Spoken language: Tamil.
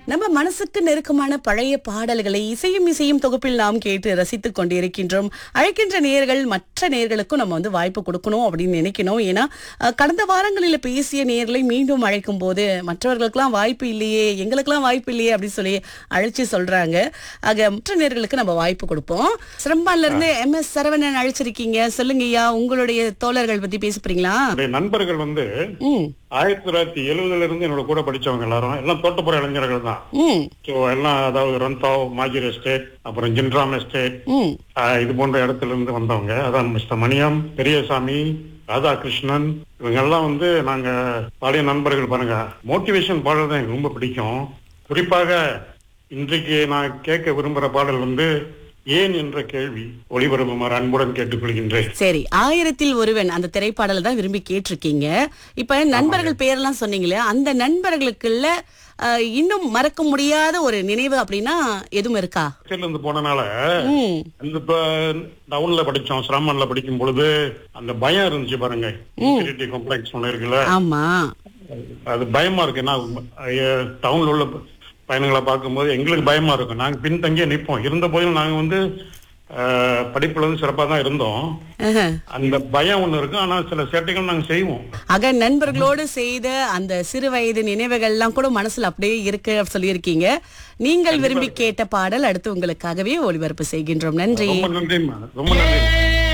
நம்ம மனசுக்கு நெருக்கமான பழைய பாடல்களை இசையும் இசையும் தொகுப்பில் நாம் கேட்டு ரசித்துக் கொண்டிருக்கின்றோம் அழைக்கின்ற நேர்கள் மற்ற நேர்களுக்கும் நம்ம வந்து வாய்ப்பு கொடுக்கணும் அப்படின்னு நினைக்கணும் ஏன்னா அஹ், கடந்த வாரங்களில் பேசிய நேர்களை மீண்டும் அழைக்கும் போது மற்றவர்களுக்கெல்லாம் வாய்ப்பு இல்லையே எங்களுக்கெல்லாம் வாய்ப்பு இல்லையே அப்படின்னு சொல்லி அழைச்சு சொல்றாங்க ஆக மற்ற நேர்களுக்கு நம்ம வாய்ப்பு கொடுப்போம் சிரம்பான்ல இருந்து எம் எஸ் சரவணன் அழைச்சிருக்கீங்க சொல்லுங்க ஐயா உங்களுடைய தோழர்கள் பத்தி பேச போறீங்களா என்னுடைய நண்பர்கள் வந்து ம் ஆயிரத்தி தொள்ளாயிரத்தி எழுபதுல இருந்து என்னோட கூட படிச்சவங்க எல்லாரும் எல்லாம் தோட்டப்புற இளைஞர்கள் தான் ம் ஸோ எல்லாம் அதாவது ரந்தாவ் மாஜிர் எஸ்டேட் அப்புறம் ஜின்ராம் எஸ்டேட் ம் ஆஹ் இது போன்ற இடத்துல இருந்து வந்தவங்க அதான் மிஸ்டர் மணியம் பெரியசாமி ராதாகிருஷ்ணன் இவங்க எல்லாம் வந்து நாங்க பழைய நண்பர்கள் பாருங்க மோட்டிவேஷன் பாடல் தான் எனக்கு ரொம்ப பிடிக்கும் குறிப்பாக இன்றைக்கு நான் கேட்க விரும்புற பாடல் வந்து ஏன் என்ற கேள்வி ஒளிபரப்புமாறு அன்புடன் கேட்டுக்கொள்கின்றேன் சரி ஆயிரத்தில் ஒருவன் அந்த திரைப்பாடலை தான் விரும்பி கேட்டிருக்கீங்க இப்ப நண்பர்கள் பேரெல்லாம் சொன்னீங்களே அந்த நண்பர்களுக்குள்ள அஹ், இன்னும் மறக்க முடியாத ஒரு நினைவு அப்படின்னா எதுவும் இருக்கா ஹாஸ்டல்ல இருந்து போனனால ம் அந்த இப்ப டவுன்ல படிச்சோம் சிராமன்ல படிக்கும் பொழுது அந்த பயம் இருந்துச்சு பாருங்க இன்ஃபீரியாரிட்டி காம்ப்ளெக்ஸ் ஒண்ணு இருக்குல்ல ஆமா அது பயமா இருக்கு நான் டவுன்ல உள்ள பையனுங்களை பார்க்கும்போது எங்களுக்கு பயமா இருக்கும் நாங்க பின்தங்கியே நிப்போம் இருந்த போதும் நாங்க வந்து அஹ், படிப்புல வந்து சிறப்பா தான் இருந்தோம் ஆஹா. அந்த பயம் ஒண்ணு இருக்கு ஆனா சில சேட்டைகள் நாங்க செய்வோம் ஆக நண்பர்களோடு செய்த அந்த சிறு வயது நினைவுகள்லாம் கூட மனசுல அப்படியே இருக்கு அப்படி சொல்லியிருக்கீங்க நீங்கள் விரும்பி கேட்ட பாடல் அடுத்து உங்களுக்காகவே ஒளிபரப்பு செய்கின்றோம் நன்றி ரொம்ப நன்றிம்மா ரொம்ப நன்றி